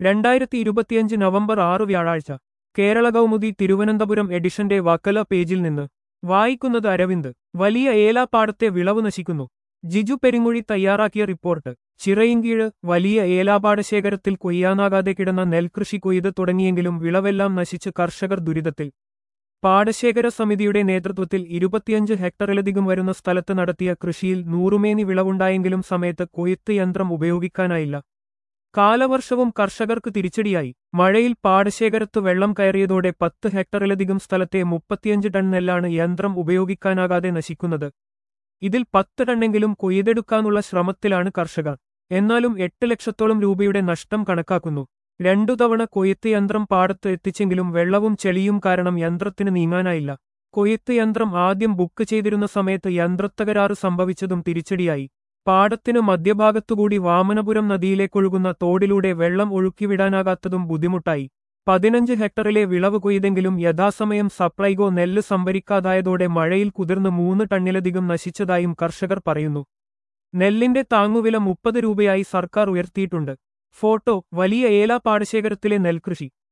രണ്ടായിരത്തി ഇരുപത്തിയഞ്ച് നവംബർ ആറ് വ്യാഴാഴ്ച കേരള കൗമുദി തിരുവനന്തപുരം എഡിഷന്റെ വക്കല പേജിൽ നിന്ന് വായിക്കുന്നത് അരവിന്ദ് വലിയ ഏലാപ്പാടത്തെ വിളവ് നശിക്കുന്നു ജിജു പെരിങ്ങുഴി തയ്യാറാക്കിയ റിപ്പോർട്ട് ചിറയിൻകീഴ് വലിയ ഏലാപാടശേഖരത്തിൽ കൊയ്യാനാകാതെ കിടന്ന നെൽകൃഷി കൊയ്ത് തുടങ്ങിയെങ്കിലും വിളവെല്ലാം നശിച്ച് കർഷകർ ദുരിതത്തിൽ പാടശേഖര സമിതിയുടെ നേതൃത്വത്തിൽ ഇരുപത്തിയഞ്ച് ഹെക്ടറിലധികം വരുന്ന സ്ഥലത്ത് നടത്തിയ കൃഷിയിൽ നൂറുമേനി വിളവുണ്ടായെങ്കിലും സമയത്ത് കൊയ്ത്ത് യന്ത്രം ഉപയോഗിക്കാനായില്ല കാലവർഷവും കർഷകർക്ക് തിരിച്ചടിയായി മഴയിൽ പാടശേഖരത്ത് വെള്ളം കയറിയതോടെ പത്ത് ഹെക്ടറിലധികം സ്ഥലത്തെ മുപ്പത്തിയഞ്ച് ടൺ നെല്ലാണ് യന്ത്രം ഉപയോഗിക്കാനാകാതെ നശിക്കുന്നത് ഇതിൽ പത്ത് ടണ്ണെങ്കിലും കൊയ്തെടുക്കാനുള്ള ശ്രമത്തിലാണ് കർഷകർ എന്നാലും എട്ട് ലക്ഷത്തോളം രൂപയുടെ നഷ്ടം കണക്കാക്കുന്നു രണ്ടു തവണ കൊയ്ത്ത് യന്ത്രം പാടത്ത് എത്തിച്ചെങ്കിലും വെള്ളവും ചെളിയും കാരണം യന്ത്രത്തിന് നീങ്ങാനായില്ല കൊയ്ത്ത് യന്ത്രം ആദ്യം ബുക്ക് ചെയ്തിരുന്ന സമയത്ത് യന്ത്രത്തകരാറ് സംഭവിച്ചതും തിരിച്ചടിയായി പാടത്തിന് മധ്യഭാഗത്തുകൂടി വാമനപുരം നദിയിലേക്കൊഴുകുന്ന തോടിലൂടെ വെള്ളം ഒഴുക്കിവിടാനാകാത്തതും ബുദ്ധിമുട്ടായി പതിനഞ്ച് ഹെക്ടറിലെ വിളവ് കൊയ്തെങ്കിലും യഥാസമയം സപ്ലൈകോ നെല്ല് സംഭരിക്കാതായതോടെ മഴയിൽ കുതിർന്ന് മൂന്ന് ടണ്ണിലധികം നശിച്ചതായും കർഷകർ പറയുന്നു നെല്ലിന്റെ താങ്ങുവില മുപ്പത് രൂപയായി സർക്കാർ ഉയർത്തിയിട്ടുണ്ട് ഫോട്ടോ വലിയ ഏല പാടശേഖരത്തിലെ നെൽകൃഷി